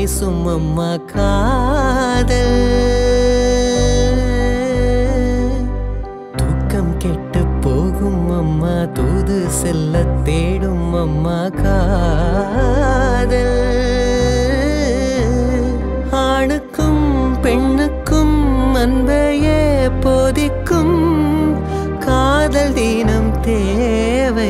பேசும் அம்மா காதல் தூக்கம் கெட்டு போகும் அம்மா தூது செல்ல தேடும் அம்மா காதல் ஆணுக்கும் பெண்ணுக்கும் அன்பையே போதிக்கும் காதல் தினம் தேவை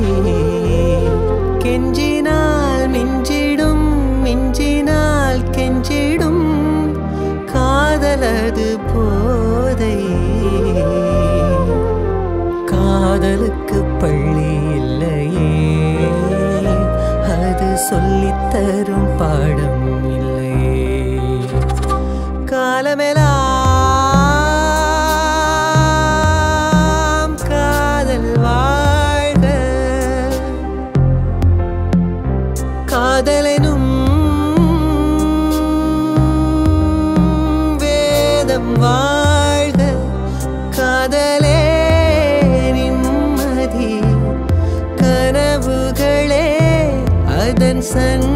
கெஞ்சினால் மிஞ்சிடும் மிஞ்சினால் கெஞ்சிடும் காதலது போதை காதலுக்கு பள்ளி இல்லையே அது சொல்லித்தரும் பாடம் இல்லையே காலமெல்லாம் காதல் வாழ்க காதலெனும் வேதம் வாழ்க காதலே நிம்மதி கனவுகளே அதன் சன்